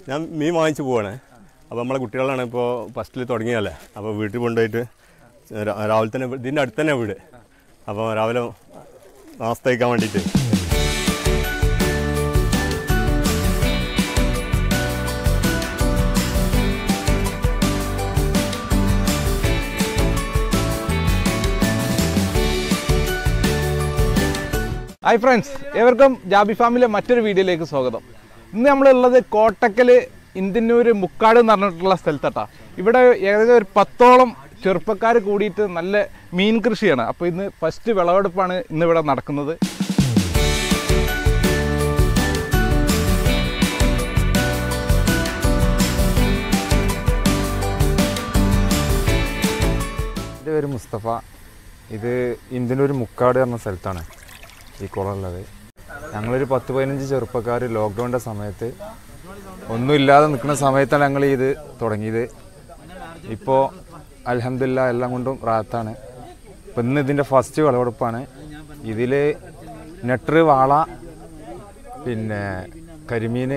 ഞാൻ മീൻ വാങ്ങിച്ച് പോവാണ് അപ്പോൾ നമ്മളെ കുട്ടികളാണ് ഇപ്പോൾ ഫസ്റ്റിൽ തുടങ്ങിയല്ലേ അപ്പോൾ വീട്ടിൽ കൊണ്ടുപോയിട്ട് രാ- രാവിലെ തന്നെ ഇതിൻ്റെ അടുത്ത് തന്നെ വീട് അപ്പോൾ രാവിലെ നാസ്ത കഴിക്കാൻ വേണ്ടിയിട്ട് ഹായ് ഫ്രണ്ട്സ് ഏവർക്കും ജാബി ഫാമിലെ മറ്റൊരു വീഡിയോയിലേക്ക് സ്വാഗതം ഇന്ന് നമ്മളുള്ളത് കോട്ടക്കൽ ഇന്ത്യന്നൂർ മുക്കാട് എന്ന് പറഞ്ഞിട്ടുള്ള സ്ഥലത്തട്ടാ ഇവിടെ ഏകദേശം ഒരു പത്തോളം ചെറുപ്പക്കാർ കൂടിയിട്ട് നല്ല മീൻ കൃഷിയാണ് അപ്പോൾ ഇന്ന് ഫസ്റ്റ് വിളവെടുപ്പാണ് ഇന്ന് ഇവിടെ നടക്കുന്നത് എൻ്റെ പേര് മുസ്തഫ ഇത് ഇന്ത്യൻ്റെ ഒരു മുക്കാട് പറഞ്ഞ സ്ഥലത്താണ് ഈ കുളം ഉള്ളത് ഞങ്ങളൊരു പത്ത് പതിനഞ്ച് ചെറുപ്പക്കാർ ലോക്ക്ഡൗണിൻ്റെ സമയത്ത് ഒന്നുമില്ലാതെ നിൽക്കുന്ന സമയത്താണ് ഞങ്ങൾ ഇത് തുടങ്ങിയത് ഇപ്പോൾ അലഹമില്ല എല്ലാം കൊണ്ടും റാത്താണ് ഇപ്പം ഇന്ന് ഇതിൻ്റെ ഫസ്റ്റ് വിളവെടുപ്പാണ് ഇതിൽ നെട്ടറ് വാള പിന്നെ കരിമീൻ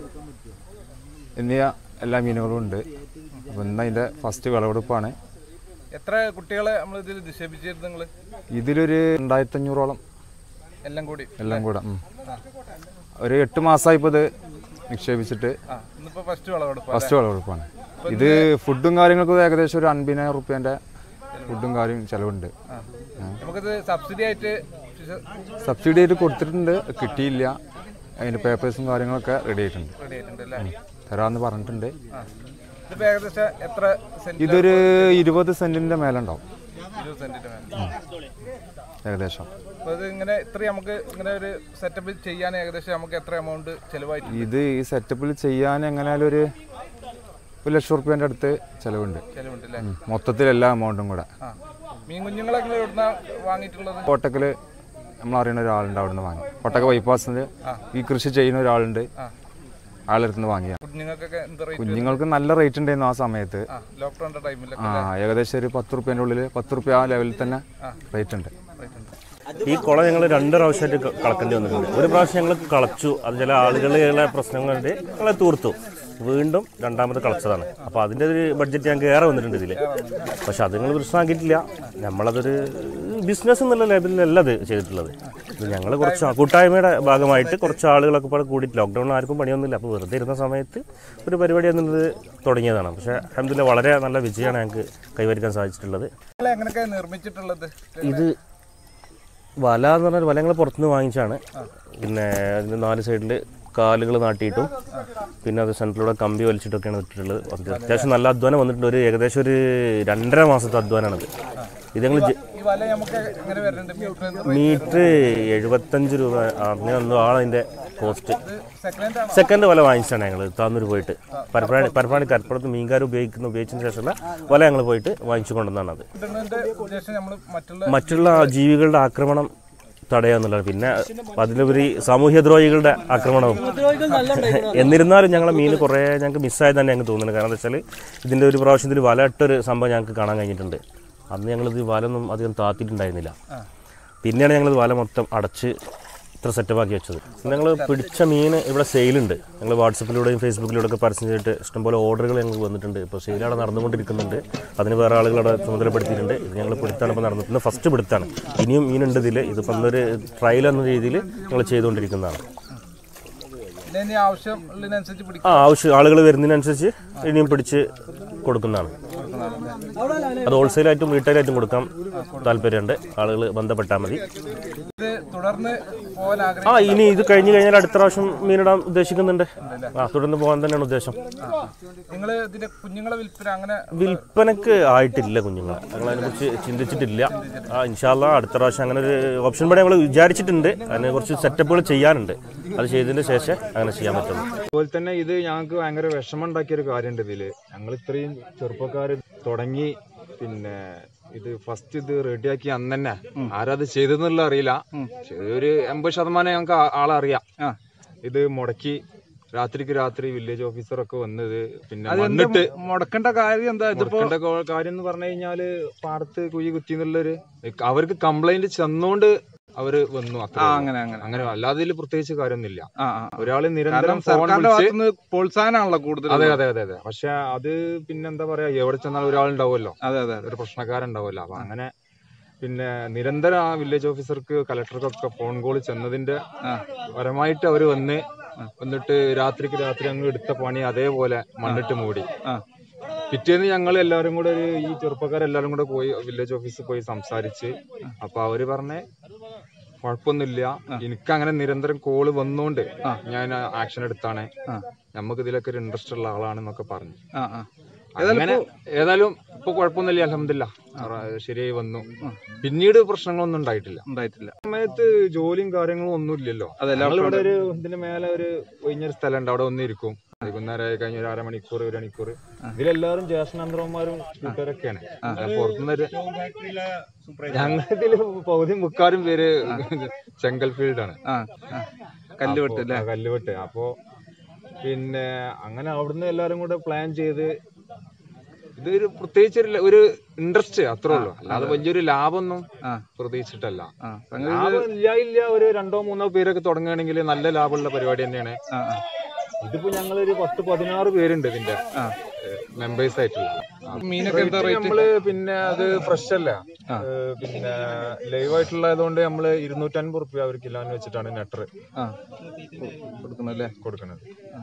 എന്നിവ എല്ലാ മീനുകളും ഉണ്ട് അപ്പം ഇന്ന് അതിൻ്റെ ഫസ്റ്റ് വിളവെടുപ്പാണ് എത്ര കുട്ടികളെ നമ്മൾ ഇതിൽ നിക്ഷേപിച്ചിരുന്നു നിങ്ങൾ ഇതിലൊരു രണ്ടായിരത്തി അഞ്ഞൂറോളം എല്ലാം കൂടി എല്ലാം കൂടെ ഉം. ഒരു എട്ട് മാസമായി ഇപ്പോൾ ഇത് നിക്ഷേപിച്ചിട്ട് ആ ഇന്നിപ്പോൾ ഫസ്റ്റ് വിളവെടുപ്പ് ഫസ്റ്റ് വിളവെടുപ്പാണ് ഇത് ഫുഡും കാര്യങ്ങൾക്കും ഏകദേശം ഒരു അൻപതിനായിരം റുപ്യേൻ്റെ ഫുഡും കാര്യം ചിലവുണ്ട് നമുക്കിത് സബ്സിഡി ആയിട്ട് സബ്സിഡി ആയിട്ട് കൊടുത്തിട്ടുണ്ട് കിട്ടിയില്ല അതിൻ്റെ പേപ്പേഴ്സും കാര്യങ്ങളൊക്കെ റെഡി ആയിട്ടുണ്ട് റെഡി ആയിട്ടുണ്ട് അല്ലേ തരാമെന്ന് പറഞ്ഞിട്ടുണ്ട് ഇതിപ്പോൾ ഏകദേശം എത്ര സെന്റ് ഇതൊരു ഇരുപത് സെൻറ്റിൻ്റെ മേലെ ഉണ്ടാവും ഇരുപത് സെന്റിന്റെ മേലെ ഏകദേശം അപ്പോൾ ഇത് ഇങ്ങനെ ഇത്രയും നമുക്ക് ഇങ്ങനെ ഒരു സെറ്റപ്പ് ചെയ്യാൻ ഏകദേശം നമുക്ക് എത്ര എമൗണ്ട് ചിലവായിട്ട് ഇത് ഈ സെറ്റപ്പിൽ ചെയ്യാൻ എങ്ങനെയാലും ഒരു ഒരു ലക്ഷം റുപ്യേൻ്റെ അടുത്ത് ചിലവുണ്ട് ചിലവുണ്ട് അല്ലേ ഉം. മൊത്തത്തിൽ എല്ലാ എമൗണ്ടും കൂടെ ആ മീൻ കുഞ്ഞുങ്ങളൊക്കെ എവിടുന്ന വാങ്ങിയിട്ടുള്ളത് കോട്ടക്കൽ നമ്മൾ അറിയുന്ന ഒരാളുണ്ട് അവിടുന്ന് വാങ്ങി കോട്ടക്ക ബൈപ്പാസിൽ ഈ കൃഷി ചെയ്യുന്ന ഒരാളുണ്ട് ആ ആളെടുത്ത് നിന്ന് വാങ്ങിയ കുഞ്ഞുങ്ങൾക്കൊക്കെ എന്ത് റേറ്റ് കുഞ്ഞുങ്ങൾക്ക് നല്ല റേറ്റ് ഉണ്ടായിരുന്നു ആ സമയത്ത് ആ ലോക്ക്ഡൗണിന്റെ ടൈമിലൊക്കെ ആ ഏകദേശം ഒരു പത്ത് റുപ്യേൻ്റെ ഉള്ളിൽ പത്ത് റുപ്യ ആ ലെവലിൽ തന്നെ റേറ്റ് ഉണ്ട് റേറ്റ് ഉണ്ട് ഈ കുളം ഞങ്ങൾ രണ്ട് പ്രാവശ്യമായിട്ട് ക- കളക്കേണ്ടി വന്നിട്ടുണ്ട് ഒരു പ്രാവശ്യം ഞങ്ങൾ കളച്ചു അത് ചില ആളുകളുടെ പ്രശ്നം കൊണ്ട് ഞങ്ങൾ തീർത്തു വീണ്ടും രണ്ടാമത് കളച്ചതാണ് അപ്പോൾ അതിൻ്റെ ഒരു ബഡ്ജറ്റ് ഞങ്ങൾക്ക് ഏറെ വന്നിട്ടുണ്ട് ഇതിൽ പക്ഷെ അത് നിങ്ങൾ പ്രശ്നമാക്കിയിട്ടില്ല നമ്മളതൊരു ബിസിനസ് എന്നുള്ള ലെവലിലല്ല അത് ചെയ്തിട്ടുള്ളത് ഇത് ഞങ്ങൾ കുറച്ച് ആ- കൂട്ടായ്മയുടെ ഭാഗമായിട്ട് കുറച്ച് ആളുകളൊക്കെ പാടെ കൂടിയിട്ട് ലോക്ക്ഡൗൺ ആർക്കും പണിയൊന്നുമില്ല അപ്പോൾ വെറുതെ ഇരുന്ന സമയത്ത് ഒരു പരിപാടി എന്നുള്ളത് തുടങ്ങിയതാണ് പക്ഷേ അഹമ്മദില്ല വളരെ നല്ല വിജയമാണ് ഞങ്ങൾക്ക് കൈവരിക്കാൻ സാധിച്ചിട്ടുള്ളത് നിങ്ങൾ എങ്ങനെയൊക്കെ നിർമ്മിച്ചിട്ടുള്ളത് ഇത് വല എന്ന് പറഞ്ഞാൽ വല ഞങ്ങൾ പുറത്തുനിന്ന് വാങ്ങിച്ചാണ് പിന്നെ അതിൻ്റെ നാല് സൈഡിൽ കാലുകൾ നാട്ടിയിട്ടും പിന്നെ അത് സെൻറ്ററിലൂടെ കമ്പി വലിച്ചിട്ടൊക്കെയാണ് ഇട്ടിട്ടുള്ളത് അത് അത്യാവശ്യം നല്ല അധ്വാനം വന്നിട്ടുണ്ട് ഒരു ഏകദേശം ഒരു രണ്ടര മാസത്തെ അധ്വാനമാണത് ഇത് ഞങ്ങൾ ഈ വല നമുക്ക് എങ്ങനെ വരുന്നുണ്ട് മീറ്റർ എന്ത് മീറ്റർ എഴുപത്തഞ്ച് രൂപ അങ്ങനെ എന്തോ ആണ് അതിൻ്റെ കോസ്റ്റ് സെക്കൻഡ് ആണോ സെക്കൻഡ് വല വാങ്ങിച്ചാണ് ഞങ്ങൾ താന്നൂർ പോയിട്ട് പരപ്പനാടി പരപ്പനാടി കരപ്പുറത്ത് മീൻകാർ ഉപയോഗിക്കുന്ന ഉപയോഗിച്ചതിന് ശേഷമുള്ള വല ഞങ്ങൾ പോയിട്ട് വാങ്ങിച്ചു കൊണ്ടുവന്നാണ് അത് ഇടുന്നതിന്റെ ഉദ്ദേശം നമ്മൾ മറ്റുള്ള മറ്റുള്ള ജീവികളുടെ ആക്രമണം തടയുക എന്നുള്ളത് പിന്നെ അതിലുപരി സാമൂഹ്യ ദ്രോഹികളുടെ ആക്രമണവും എന്നിരുന്നാലും ഞങ്ങളെ മീൻ കുറേ ഞങ്ങൾക്ക് മിസ്സായത് തന്നെ ഞങ്ങൾക്ക് തോന്നുന്നുണ്ട് കാരണം എന്താ വെച്ചാൽ ഇതിൻ്റെ ഒരു പ്രാവശ്യത്തിൽ വല ഇട്ടൊരു സംഭവം ഞങ്ങൾക്ക് കാണാൻ കഴിഞ്ഞിട്ടുണ്ട് അന്ന് ഞങ്ങളിത് വലൊന്നും അധികം താത്തിയിട്ടുണ്ടായിരുന്നില്ല പിന്നെയാണ് ഞങ്ങളിത് വല മൊത്തം അടച്ച് ഇത്ര സെറ്റപ്പാക്കി വെച്ചത് ഞങ്ങൾ പിടിച്ച മീൻ ഇവിടെ സെയിലുണ്ട് ഞങ്ങൾ വാട്സപ്പിലൂടെയും ഫേസ്ബുക്കിലൂടെ ഒക്കെ പരസ്യം ചെയ്തിട്ട് ഇഷ്ടംപോലെ ഓർഡറുകൾ ഞങ്ങൾക്ക് വന്നിട്ടുണ്ട് ഇപ്പോൾ സെയിൽ അവിടെ നടന്നുകൊണ്ടിരിക്കുന്നുണ്ട് അതിന് വേറെ ആളുകൾ അവിടെ ചുമതലപ്പെടുത്തിയിട്ടുണ്ട് ഇത് ഞങ്ങൾ പിടുത്താണ് ഇപ്പോൾ നടന്നത് ഇന്ന് ഫസ്റ്റ് പിടുത്താണ് ഇനിയും മീനുണ്ട് ഇതിൽ ഇതിപ്പോൾ ഇന്നൊരു ട്രയൽ എന്ന രീതിയിൽ ഞങ്ങൾ ചെയ്തുകൊണ്ടിരിക്കുന്നതാണ് പിന്നെ ഇനി ആവശ്യം ഉള്ളതിനനുസരിച്ച് പിടിക്കും ആ ആവശ്യം ആളുകൾ വരുന്നതിനനുസരിച്ച് ഇനിയും പിടിച്ച് കൊടുക്കുന്നതാണ് അത് ഹോൾസെയിലായിട്ടും റീറ്റെയിലായിട്ടും കൊടുക്കാൻ താല്പര്യമുണ്ട് ആളുകൾ ബന്ധപ്പെട്ടാൽ മതി ഇത് തുടർന്ന് പോകാൻ ആഗ്രഹിക്കും ആ ഇനി ഇത് കഴിഞ്ഞ് കഴിഞ്ഞാൽ അടുത്ത പ്രാവശ്യം മീനിടാൻ ഉദ്ദേശിക്കുന്നുണ്ട് ആ തുടർന്ന് പോകാൻ തന്നെയാണ് ഉദ്ദേശം നിങ്ങൾ ഇതിന്റെ കുഞ്ഞുങ്ങളെ വിൽപ്പന അങ്ങനെ വിൽപ്പനക്ക് ആയിട്ടില്ല കുഞ്ഞുങ്ങൾ ഞങ്ങൾ അതിനെക്കുറിച്ച് ചിന്തിച്ചിട്ടില്ല ആ ഇൻഷാല്ല അടുത്ത പ്രാവശ്യം അങ്ങനെ ഒരു ഓപ്ഷൻ പടി നമ്മൾ വിചാരിച്ചിട്ടുണ്ട് അതിനെ കുറച്ച് സെറ്റപ്പുകൾ ചെയ്യാനുണ്ട് അത് ചെയ്തതിന് ശേഷം അങ്ങനെ ചെയ്യാൻ പറ്റുള്ളൂ അതുപോലെ തന്നെ ഇത് ഞങ്ങൾക്ക് ഭയങ്കര വിഷമം ഉണ്ടാക്കിയ ഒരു കാര്യമുണ്ട് ഇതില് ഞങ്ങൾ ഇത്രയും ചെറുപ്പക്കാർ തുടങ്ങി പിന്നെ ഇത് ഫസ്റ്റ് ഇത് റെഡിയാക്കി അന്ന് തന്നെ ആരാത് ചെയ്തെന്നുള്ള അറിയില്ല ഒരു എൺപത് ശതമാനം ഞങ്ങൾക്ക് ആ- ആളെ അറിയാം ഇത് മുടക്കി രാത്രിക്ക് രാത്രി വില്ലേജ് ഓഫീസറൊക്കെ വന്നത് പിന്നെ വന്നിട്ട് മുടക്കേണ്ട കാര്യം എന്താ ഇതിപ്പോ മുടക്കേണ്ട കോ- കാര്യം എന്ന് പറഞ്ഞു കഴിഞ്ഞാല് പാടത്ത് കുഴി കുത്തി എന്നുള്ളൊരു അവർക്ക് കംപ്ലൈന്റ് ചെന്നോണ്ട് അവര് വന്നു അത്ര ആ അങ്ങനെ അങ്ങനെ അങ്ങനെ അല്ലാതെ ഇതിൽ പ്രത്യേകിച്ച് കാര്യമൊന്നുമില്ല ആ ആ ഒരാള് കാരണം നിരന്തരം ഫോൺ സർക്കാരിന്റെ വിളിച്ച് ഭാഗത്തുനിന്ന് പ്രോത്സാഹനമാണല്ലോ കൂടുതൽ അതെ അതെ അതെ അതെ പക്ഷെ അത് പിന്നെന്താ പറയാ എവിടെ ചെന്നാൽ ഒരാളുണ്ടാവുമല്ലോ അതെ അതെ അതെ ഒരു പ്രശ്നക്കാരുണ്ടാവുമല്ലോ അപ്പൊ അങ്ങനെ പിന്നെ നിരന്തരം ആ വില്ലേജ് ഓഫീസർക്ക് കലക്ടർക്കൊക്കെ ഫോൺ കോൾ ചെന്നതിന്റെ പരമായിട്ട് അവര് വന്ന് വന്നിട്ട് രാത്രിക്ക് രാത്രി അങ്ങ് എടുത്ത പണി അതേപോലെ മണ്ണിട്ട് മൂടി ആ പിറ്റേന്ന് ഞങ്ങൾ എല്ലാവരും കൂടെ ഒരു ഈ ചെറുപ്പക്കാരെല്ലാരും കൂടെ പോയി വില്ലേജ് ഓഫീസിൽ പോയി സംസാരിച്ച് അപ്പൊ അവര് പറഞ്ഞേ കുഴപ്പമൊന്നുമില്ല എനിക്ക് അങ്ങനെ നിരന്തരം കോള് വന്നോണ്ട് ഞാൻ ആക്ഷൻ എടുത്താണ് നമുക്ക് ഇതിലൊക്കെ ഒരു ഇൻട്രസ്റ്റ് ഉള്ള ആളാണെന്നൊക്കെ പറഞ്ഞു ആ ആ അങ്ങനെ ഏതായാലും ഇപ്പൊ കുഴപ്പമൊന്നുമില്ല അലഹമില്ല ശരിയായി വന്നു പിന്നീട് പ്രശ്നങ്ങളൊന്നും ഉണ്ടായിട്ടില്ല ഉണ്ടായിട്ടില്ല സമയത്ത് ജോലിയും കാര്യങ്ങളും ഒന്നും ഇല്ലല്ലോ ഇവിടെ ഒരു ഇതിന് മേലെ ഒരു ഒഴിഞ്ഞൊരു സ്ഥലം ഉണ്ട് അവിടെ ഒന്നിരിക്കും വൈകുന്നേരം ആയി കഴിഞ്ഞ ഒരു അരമണിക്കൂർ ഒരു മണിക്കൂർ ഇതിലെല്ലാവരും ജ്യേഷ്ഠനന്തരന്മാരും കൂട്ടുകാരൊക്കെയാണ് പുറത്തുനിന്നൊരു ഞങ്ങളിതില് പകുതി മുക്കാലും പേര് ചെങ്കൽ ഫീൽഡാണ് ആ ആ കല്ലുവെട്ട് അല്ലേ ആ, കല്ലുവെട്ട് അപ്പോ പിന്നെ അങ്ങനെ അവിടുന്ന് എല്ലാരും കൂടെ പ്ലാൻ ചെയ്ത് ഇതൊരു പ്രത്യേകിച്ച് ഒരു ല- ഒരു ഇൻട്രസ്റ്റ് അത്രേ ഉള്ളൂ അല്ലാതെ വലിയൊരു ലാഭമൊന്നും ആ പ്രതീക്ഷിച്ചിട്ടല്ല ആ സംഗതി ലാഭം ഇല്ല ഇല്ല ഒരു രണ്ടോ മൂന്നോ പേരൊക്കെ തുടങ്ങുകയാണെങ്കിൽ നല്ല ലാഭമുള്ള പരിപാടി തന്നെയാണ് ആ ആ ഇതിപ്പോ ഞങ്ങളൊരു പത്ത് പതിനാറ് പേരുണ്ട് ഇതിന്റെ ആ. മെമ്പേഴ്സ് ആയിട്ടുള്ള മീനൊക്കെ എന്താ റേറ്റ് റേറ്റ് നമ്മള് പിന്നെ അത് ഫ്രഷ് അല്ല ഏഹ് പിന്നെ ലൈവ് ആയിട്ടുള്ളതുകൊണ്ട് നമ്മള് ഇരുന്നൂറ്റൻപത് റുപ്യ ഒരു കിലോന് വെച്ചിട്ടാണ് നെട്ടർ ആ കൊടുക്കണല്ലേ കൊടുക്കുന്നത്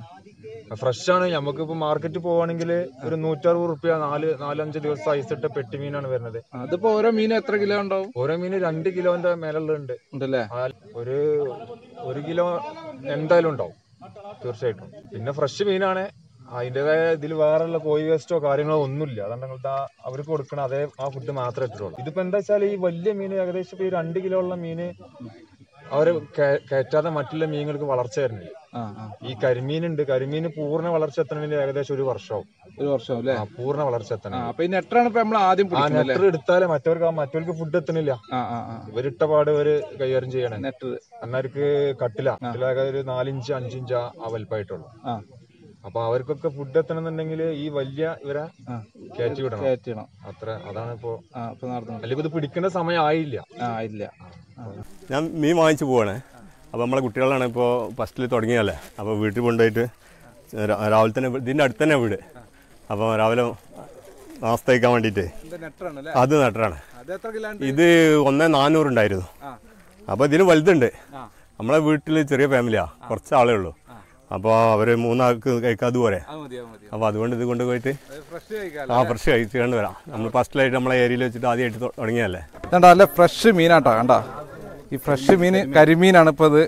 ഫ്രഷ് ആണ് നമുക്ക് ഇപ്പൊ മാർക്കറ്റ് പോവാണെങ്കിൽ ഒരു നൂറ്ററുപത് റുപ്യ നാല് നാലഞ്ച് ദിവസം ഐസ് ഇട്ട പെട്ടി മീനാണ് വരുന്നത് അതിപ്പോ ഓരോ മീനും എത്ര കിലോ ഉണ്ടാവും ഓരോ മീന് രണ്ട് കിലോന്റെ മേലുള്ളുണ്ട് ഉണ്ടല്ലേ ഒരു ഒരു കിലോ എന്തായാലും ഉണ്ടാവും തീർച്ചയായിട്ടും പിന്നെ ഫ്രഷ് മീനാണ് അതിൻ്റെതായ ഇതിൽ വേറെയുള്ള കോഴി വേസ്റ്റോ കാര്യങ്ങളോ ഒന്നുമില്ല അതാണ് ഞങ്ങൾക്ക് ആ അവർക്ക് കൊടുക്കണ അതേ ആ ഫുഡ് മാത്രമേ ഇട്ടിട്ടുള്ളൂ ഇതിപ്പോ എന്താ വെച്ചാൽ ഈ വലിയ മീൻ ഏകദേശം ഇപ്പൊ ഈ രണ്ട് കിലോ ഉള്ള മീന് അവര് കേ- കയറ്റാതെ മറ്റുള്ള മീനുകൾക്ക് വളർച്ച വരുന്നില്ല ആ ആ ഈ കരിമീനുണ്ട് കരിമീന് പൂർണ്ണ വളർച്ച എത്തണമെങ്കിൽ ഏകദേശം ഒരു വർഷമാവും ഒരു വർഷം അല്ലേ ആ പൂർണ്ണ വളർച്ച ആ എത്തണം അപ്പൊ ഈ നെട്ടറാണ് ഇപ്പൊ നമ്മൾ ആദ്യം ആ പിടിക്കുന്നത് നെറ്റർ എടുത്താലേ മറ്റവർക്ക് ആ മറ്റവർക്ക് ഫുഡ് എത്തണില്ല ആ ആ ആ ഇവരിട്ട പാട് ഇവര് കൈകാര്യം ചെയ്യണേ നെട്ടർ അന്നവർക്ക് കട്ടില കട്ടിലൊക്കെ ഒരു നാലിഞ്ച് അഞ്ചിഞ്ച് ആ വലിപ്പമായിട്ടുള്ളൂ ആ അപ്പൊ അവർക്കൊക്കെ ഫുഡ് എത്തണമെന്നുണ്ടെങ്കിൽ ഈ വലിയ ഇവരെ ആ കയറ്റി വിടണം കയറ്റണം അത്ര അതാണ് ഇപ്പോ ആ ഇപ്പൊ നടന്നു അല്ലെങ്കിൽ ഇത് പിടിക്കേണ്ട സമയം ആയില്ല ആ ഇല്ല ആ ഞാൻ മീൻ വാങ്ങിച്ച് പോവാണ് അപ്പോൾ നമ്മളെ കുട്ടികളാണ് ഇപ്പോൾ ഫസ്റ്റിൽ തുടങ്ങിയല്ലേ അപ്പോൾ വീട്ടിൽ കൊണ്ടുപോയിട്ട് രാ- രാവിലെ തന്നെ ഇതിൻ്റെ അടുത്ത് തന്നെ വീട് അപ്പോൾ രാവിലെ നാസ്ത കഴിക്കാൻ വേണ്ടിയിട്ട് ഇത് നെട്ടറാണ് അല്ലേ അത് നട്ടറാണ് അത് എത്ര കിലോ ഉണ്ട് ഇത് ഒന്നേ നാനൂറുണ്ടായിരുന്നു ആ അപ്പോൾ ഇതിന് വലുതുണ്ട് ആ നമ്മളെ വീട്ടിൽ ചെറിയ ഫാമിലിയാണ് കുറച്ച് ആളേ ഉള്ളൂ അപ്പോൾ അവർ മൂന്നാൾക്ക് കഴിക്കാതെ പോരെ അത് മതി അത് മതി അപ്പോൾ അതുകൊണ്ട് ഇത് കൊണ്ടുപോയിട്ട് ഫ്രഷ് കഴിക്കാം ആ ഫ്രഷ് കഴിച്ചുകൊണ്ട് വരാം നമ്മൾ ഫസ്റ്റിലായിട്ട് നമ്മളെ ഏരിയയിൽ വെച്ചിട്ട് ആദ്യമായിട്ട് തൊ- തുടങ്ങിയല്ലേ കണ്ട നല്ല ഫ്രഷ് മീനാട്ടോ കണ്ട ഈ ഫ്രഷ് മീൻ കരിമീനാണ് ഇപ്പോൾ ഇത്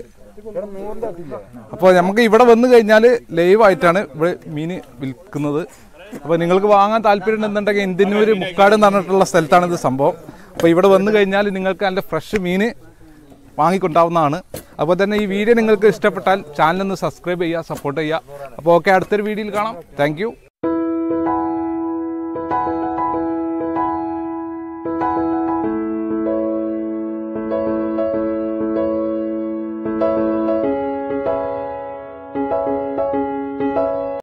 അപ്പോൾ നമുക്ക് ഇവിടെ വന്നു കഴിഞ്ഞാൽ ലൈവ് ആയിട്ടാണ് ഇവിടെ മീൻ വിൽക്കുന്നത് അപ്പോൾ നിങ്ങൾക്ക് വാങ്ങാൻ താല്പര്യം ഉണ്ടെന്നുണ്ടെങ്കിൽ ഇന്ത്യന്നൂർ മുക്കാട് എന്ന് പറഞ്ഞിട്ടുള്ള സ്ഥലത്താണ് ഇത് സംഭവം അപ്പോൾ ഇവിടെ വന്നു കഴിഞ്ഞാൽ നിങ്ങൾക്ക് നല്ല ഫ്രഷ് മീൻ വാങ്ങിക്കൊണ്ടാവുന്നതാണ് അപ്പോൾ തന്നെ ഈ വീഡിയോ നിങ്ങൾക്ക് ഇഷ്ടപ്പെട്ടാൽ ചാനൽ ഒന്ന് സബ്സ്ക്രൈബ് ചെയ്യുക സപ്പോർട്ട് ചെയ്യുക അപ്പോൾ ഓക്കെ അടുത്തൊരു വീഡിയോയിൽ കാണാം താങ്ക്